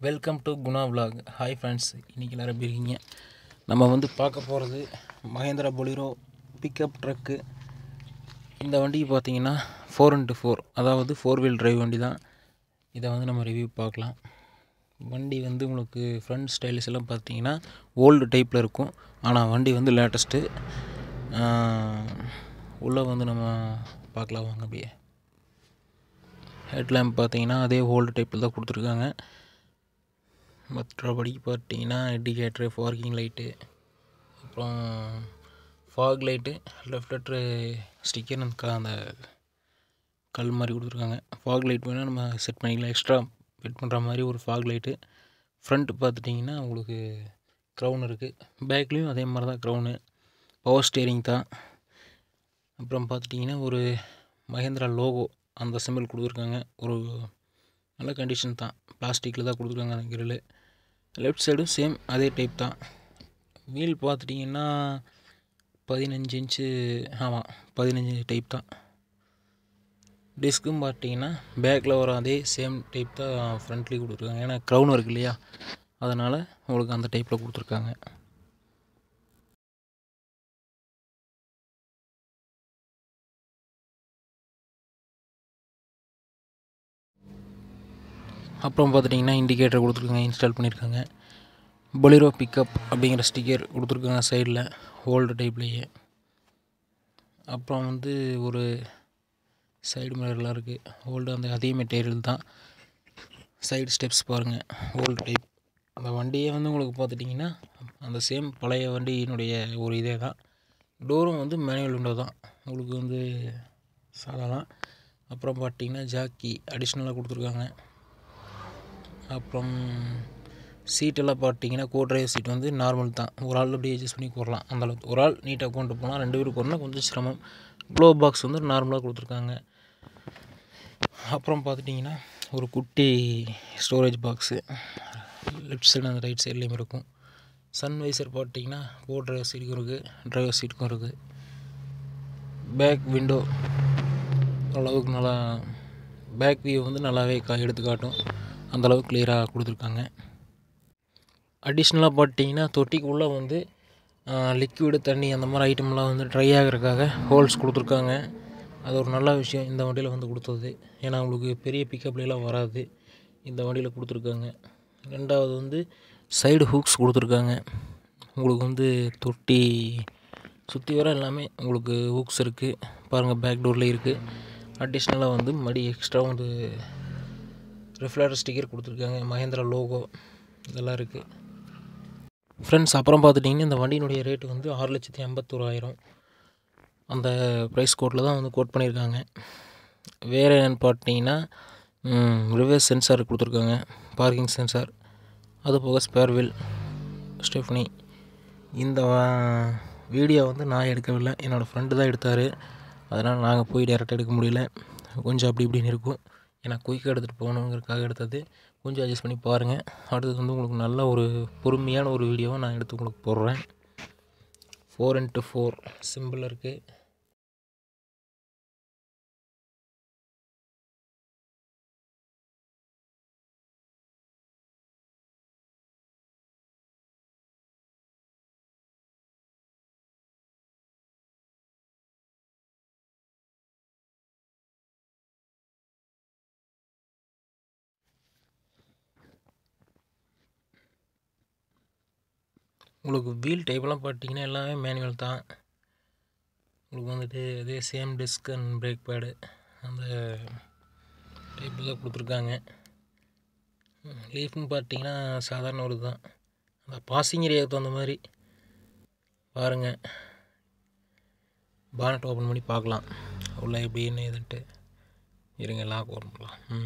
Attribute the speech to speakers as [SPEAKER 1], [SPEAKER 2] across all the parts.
[SPEAKER 1] welcome to Guna vlog hi friends இன்றைக்கி எல்லாரும் எப்படி இருக்கீங்க நம்ம வந்து பார்க்க போகிறது மகேந்திரா பொலிரோ பிக்கப் ட்ரக்கு இந்த வண்டி பார்த்தீங்கன்னா ஃபோர் இன்ட்டு ஃபோர் அதாவது ஃபோர் வீல் டிரைவ் வண்டி தான் இதை வந்து நம்ம ரிவ்யூ பார்க்கலாம் வண்டி வந்து உங்களுக்கு ஃப்ரண்ட் ஸ்டைல்ஸ் எல்லாம் பார்த்தீங்கன்னா ஓல்டு டைப்பில் இருக்கும் ஆனால் வண்டி வந்து லேட்டஸ்ட்டு உள்ளே வந்து நம்ம பார்க்கலாம் வாங்க அப்படியே ஹெட்லேம்ப் பார்த்தீங்கன்னா அதே ஓல்டு டைப்பில் தான் கொடுத்துருக்காங்க மற்றபடி பார்த்தீங்கன்னா இண்டிகேட்ரு ஃபார்கிங் லைட்டு அப்புறம் fog light left letter sticker அந்த க- அந்த கல் மாதிரி கொடுத்துருக்காங்க ஃபாக் லைட் வேணால் நம்ம செட் பண்ணிக்கலாம் எக்ஸ்ட்ரா ஃபிட் பண்ணுற மாதிரி ஒரு ஃபாக் லைட்டு ஃப்ரண்ட் பார்த்துட்டிங்கன்னா உங்களுக்கு க்ரௌன் இருக்குது பேக்லேயும் அதே மாதிரி தான் க்ரௌனு பவர் ஸ்டியரிங் தான் அப்புறம் பார்த்துட்டிங்கன்னா ஒரு மகேந்திரா லோகோ அந்த சிம்பிள் கொடுத்துருக்காங்க ஒரு நல்ல கண்டிஷன் தான் பிளாஸ்டிக்கில் தான் கொடுத்துருக்காங்க அந்த கிரில் லெஃப்ட் சைடும் சேம் அதே டைப் தான் வீல் பார்த்துட்டிங்கன்னா பதினஞ்சு இன்ச்சு ஆமாம் பதினஞ்சு டைப் தான் டிஸ்க்கும் பார்த்தீங்கன்னா பேக்கில் வர அதே சேம் டைப் தான் ஃப்ரண்ட்லேயும் கொடுத்துருக்காங்க ஏன்னா க்ரௌன் இருக்கு இல்லையா அதனால் உங்களுக்கு அந்த டைப்பில் கொடுத்துருக்காங்க அப்புறம் பார்த்துட்டிங்கன்னா இண்டிகேட்டர் கொடுத்துருக்காங்க இன்ஸ்டால் பண்ணியிருக்காங்க பொலிரோ பிக்கப் அப்படிங்கிற ஸ்டிக்கர் கொடுத்துருக்காங்க சைடில் ஓல்டு டைப்லேயே அப்புறம் வந்து ஒரு சைடு மிரர்லாம் இருக்குது ஓல்டு அந்த அதே மெட்டீரியல் தான் சைடு ஸ்டெப்ஸ் பாருங்கள் ஓல்டு டைப் அந்த வண்டியே வந்து உங்களுக்கு பார்த்துட்டிங்கன்னா அந்த சேம் பழைய வண்டியினுடைய ஒரு இதே தான் டோரும் வந்து மேனுவல் விண்டோ தான் உங்களுக்கு வந்து சாதா தான் அப்புறம் பார்த்தீங்கன்னா ஜாக்கி அடிஷ்னலாக கொடுத்துருக்காங்க அப்புறம் சீட்டெல்லாம் பார்த்தீங்கன்னா கோ டிரைவர் சீட் வந்து நார்மல் தான் ஒரு ஆள் அப்படியே அட்ஜஸ்ட் பண்ணி போடலாம் அந்தளவுக்கு ஒரு ஆள் நீட்டாக கொண்டு போனால் ரெண்டு பேரும் போனால் கொஞ்சம் சிரமம் க்ளோ பாக்ஸ் வந்து நார்மலாக கொடுத்துருக்காங்க அப்புறம் பார்த்துட்டிங்கன்னா ஒரு குட்டி ஸ்டோரேஜ் பாக்ஸு லெஃப்ட் சைடு அந்த ரைட் சைட்லேயும் இருக்கும் சன் வைசர் பார்த்தீங்கன்னா கோ டிரைவர் சீட்டுக்கும் இருக்குது டிரைவர் சீட்டுக்கும் இருக்குது பேக் விண்டோ ஓரளவுக்கு நல்லா பேக் வியூ வந்து நல்லாவே கா எடுத்து காட்டும் அந்தளவுக்கு கிளியராக கொடுத்துருக்காங்க அடிஷ்னலாக பார்த்தீங்கன்னா தொட்டிக்குள்ளே வந்து லிக்விடு தண்ணி அந்த மாதிரி ஐட்டம்லாம் வந்து ட்ரை ஆகிறதுக்காக ஹோல்ஸ் கொடுத்துருக்காங்க அது ஒரு நல்ல விஷயம் இந்த வண்டியில் வந்து கொடுத்தது ஏன்னா உங்களுக்கு பெரிய பிக்கப்லாம் வராது இந்த வண்டியில் கொடுத்துருக்காங்க ரெண்டாவது வந்து சைடு ஹூக்ஸ் கொடுத்துருக்காங்க உங்களுக்கு வந்து தொட்டி சுற்றி வர எல்லாமே உங்களுக்கு ஹூக்ஸ் இருக்குது பாருங்கள் பேக் டோர்லேயே இருக்குது அடிஷ்னலாக வந்து மடி எக்ஸ்ட்ரா வந்து ரிஃப்ளெக்டர் ஸ்டிக்கர் கொடுத்துருக்காங்க மகேந்திரா லோகோ இதெல்லாம் இருக்குது ஃப்ரெண்ட்ஸ் அப்புறம் பார்த்துட்டிங்கன்னா இந்த வண்டியினுடைய ரேட்டு வந்து ஆறு லட்சத்தி ஐம்பத்தோராயிரம் அந்த ப்ரைஸ் கோட்டில் தான் வந்து கோட் பண்ணியிருக்காங்க வேறு என்னென்னு பார்த்தீங்கன்னா ரிவர்ஸ் சென்சார் கொடுத்துருக்காங்க பார்க்கிங் சென்சார் அது போக ஸ்பேர் வீல் ஸ்டெஃப்னி இந்த வீடியோ வந்து நான் எடுக்கவில்லை என்னோடய ஃப்ரெண்டு தான் எடுத்தார் அதனால் நாங்கள் போய் டேரெக்டாக எடுக்க முடியல கொஞ்சம் அப்படி இப்படின்னு இருக்கும் ஏன்னா குயிக்காக எடுத்துகிட்டு போகணுங்கிறதுக்காக எடுத்தது கொஞ்சம் அட்ஜஸ்ட் பண்ணி பாருங்கள் அடுத்தது வந்து உங்களுக்கு நல்ல ஒரு பொறுமையான ஒரு வீடியோவை நான் எடுத்து உங்களுக்கு போடுறேன் ஃபோர் இன்ட்டு ஃபோர் சிம்பிள் இருக்குது உங்களுக்கு வீல் டைப்லாம் பார்த்தீங்கன்னா எல்லாமே மேனுவல் தான் உங்களுக்கு வந்துட்டு அதே same disc and brake pad அந்த டைப்பில் தான் கொடுத்துருக்காங்க லீஃப்னு பார்த்தீங்கன்னா சாதாரண ஒரு தான் அந்த பாசிங் ஏரியாவுக்கு தகுந்த மாதிரி பாருங்கள் பானட் ஓப்பன் பண்ணி பார்க்கலாம் உள்ள எப்படி என்ன ஏதுன்ட்டு இருங்க லாக் ஓப்பன் பண்ணலாம் ம்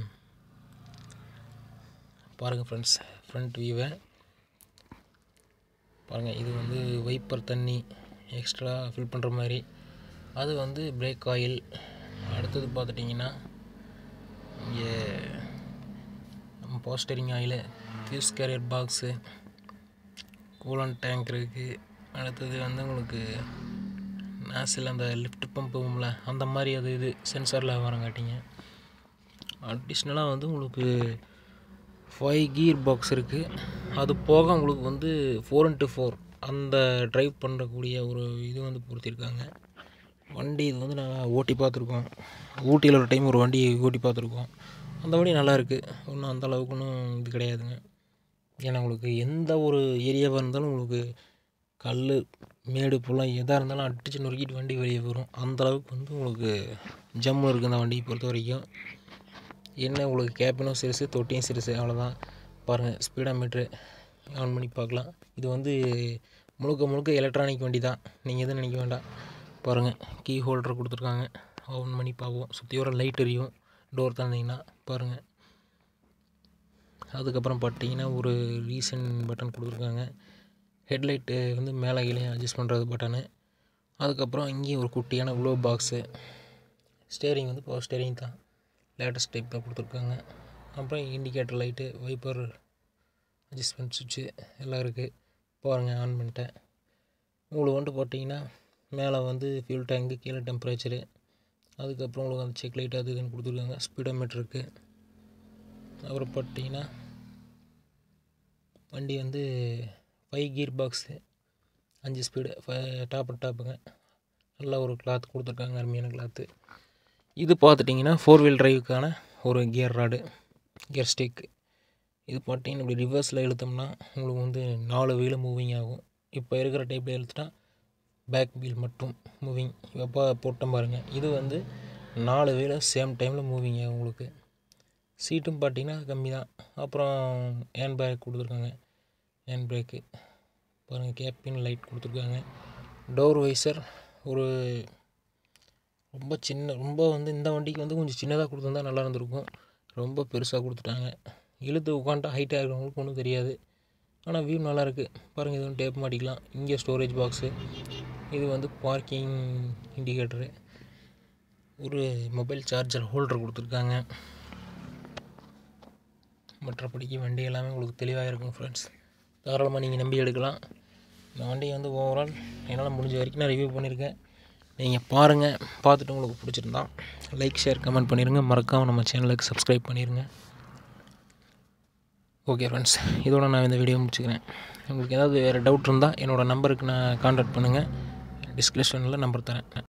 [SPEAKER 1] பாருங்கள் ஃப்ரெண்ட்ஸ் ஃப்ரண்ட் வியூவை பாருங்கள் இது வந்து வைப்பர் தண்ணி எக்ஸ்ட்ரா ஃபில் பண்ணுற மாதிரி அது வந்து பிரேக் ஆயில் அடுத்தது பார்த்துட்டிங்கன்னா இங்கே நம்ம போஸ்டரிங் oil fuse carrier box coolant tank இருக்குது அடுத்தது வந்து உங்களுக்கு நாசில் அந்த லிஃப்ட் பம்பும்ல அந்த மாதிரி அது இது சென்சாரில் வரங்காட்டிங்க அடிஷ்னலாக வந்து உங்களுக்கு ஃபைவ் கீர் பாக்ஸ் இருக்குது அது போக உங்களுக்கு வந்து ஃபோர் இன்ட்டு ஃபோர் அந்த ட்ரைவ் பண்ணக்கூடிய ஒரு இது வந்து பொருத்தியிருக்காங்க வண்டி இது வந்து நாங்கள் ஓட்டி பார்த்துருக்கோம் ஊட்டியில் ஒரு டைம் ஒரு வண்டி ஓட்டி பார்த்துருக்கோம் அந்த வண்டி நல்லா இருக்குது ஒன்றும் அந்த அளவுக்கு ஒன்றும் இது கிடையாதுங்க ஏன்னா உங்களுக்கு எந்த ஒரு ஏரியாவாக இருந்தாலும் உங்களுக்கு கல் மேடு பள்ளம் எதாக இருந்தாலும் அடிச்சு நொறுக்கிட்டு வண்டி வெளியே வரும் அந்த அளவுக்கு வந்து உங்களுக்கு ஜம்மு இருக்குது அந்த வண்டியை பொறுத்த வரைக்கும் என்ன உங்களுக்கு கேபினும் சிறுசு தொட்டியும் சிறுசு அவ்வளோதான் பாருங்கள் ஸ்பீடா மீட்ரு ஆன் பண்ணி பார்க்கலாம் இது வந்து முழுக்க முழுக்க எலக்ட்ரானிக் வண்டி தான் நீங்கள் எதுவும் நினைக்க வேண்டாம் பாருங்கள் கீ ஹோல்டர் கொடுத்துருக்காங்க ஆன் பண்ணி பார்ப்போம் சுற்றி வர லைட் எரியும் டோர் திறந்தீங்கன்னா பாருங்கள் அதுக்கப்புறம் பார்த்தீங்கன்னா ஒரு ரீசன் பட்டன் கொடுத்துருக்காங்க ஹெட்லைட்டு வந்து மேலே கீழே அட்ஜஸ்ட் பண்ணுறது பட்டனு அதுக்கப்புறம் இங்கேயும் ஒரு குட்டியான க்ளோ பாக்ஸு ஸ்டேரிங் வந்து பவர் ஸ்டேரிங் தான் லேட்டஸ்ட் டைப் தான் கொடுத்துருக்காங்க அப்புறம் இண்டிகேட்டர் லைட்டு வைப்பர் அட்ஜஸ்ட்மெண்ட் சுவிட்சு எல்லாம் இருக்குது பாருங்கள் ஆன் பண்ணிட்டேன் உங்களுக்கு வந்துட்டு போட்டிங்கன்னா மேலே வந்து ஃபியூல் டேங்கு கீழே டெம்பரேச்சரு அதுக்கப்புறம் உங்களுக்கு அந்த செக் லைட் அது இதுன்னு கொடுத்துருக்காங்க ஸ்பீடோமீட்டர் இருக்குது அப்புறம் பார்த்தீங்கன்னா வண்டி வந்து ஃபைவ் கீர் பாக்ஸு அஞ்சு ஸ்பீடு ஃபை டாப் டாப்புங்க நல்ல ஒரு கிளாத் கொடுத்துருக்காங்க அருமையான கிளாத்து இது பார்த்துட்டிங்கன்னா ஃபோர் வீல் டிரைவுக்கான ஒரு கியர் ராடு கியர் ஸ்டிக் இது பார்த்தீங்கன்னா இப்படி ரிவர்ஸில் இழுத்தோம்னா உங்களுக்கு வந்து நாலு வீலும் மூவிங் ஆகும் இப்போ இருக்கிற டைப்பில் இழுத்துட்டா பேக் வீல் மட்டும் மூவிங் எப்போ போட்டோம் பாருங்கள் இது வந்து நாலு வீலும் சேம் டைமில் மூவிங் ஆகும் உங்களுக்கு சீட்டும் பார்த்தீங்கன்னா கம்மி தான் அப்புறம் ஹேண்ட் பேக் கொடுத்துருக்காங்க ஹேண்ட் பிரேக்கு பாருங்கள் கேப்பின் லைட் கொடுத்துருக்காங்க டோர் வைசர் ஒரு ரொம்ப சின்ன ரொம்ப வந்து இந்த வண்டிக்கு வந்து கொஞ்சம் சின்னதாக கொடுத்துருந்தா நல்லா இருந்திருக்கும் ரொம்ப பெருசாக கொடுத்துட்டாங்க இழுத்து உட்காந்துட்டா ஹைட்டாக இருக்கிறவங்களுக்கு ஒன்றும் தெரியாது ஆனால் வியூ நல்லாயிருக்கு பாருங்கள் இது வந்து டேப் மாட்டிக்கலாம் இங்கே ஸ்டோரேஜ் பாக்ஸு இது வந்து பார்க்கிங் இண்டிகேட்டரு ஒரு மொபைல் சார்ஜர் ஹோல்டர் கொடுத்துருக்காங்க மற்றபடிக்கு வண்டி எல்லாமே உங்களுக்கு தெளிவாக இருக்கும் ஃப்ரெண்ட்ஸ் தாராளமாக நீங்கள் நம்பி எடுக்கலாம் இந்த வண்டியை வந்து ஓவரால் என்னால் முடிஞ்ச வரைக்கும் நான் ரிவ்யூ பண்ணியிருக்கேன் நீங்கள் பாருங்கள் பார்த்துட்டு உங்களுக்கு பிடிச்சிருந்தா லைக் ஷேர் கமெண்ட் பண்ணிடுங்க மறக்காமல் நம்ம சேனலுக்கு சப்ஸ்கிரைப் பண்ணிடுங்க ஓகே ஃப்ரெண்ட்ஸ் இதோட நான் இந்த வீடியோ முடிச்சுக்கிறேன் உங்களுக்கு ஏதாவது வேறு டவுட் இருந்தால் என்னோடய நம்பருக்கு நான் கான்டாக்ட் பண்ணுங்கள் டிஸ்கிரிப்ஷனில் நம்பர் தரேன்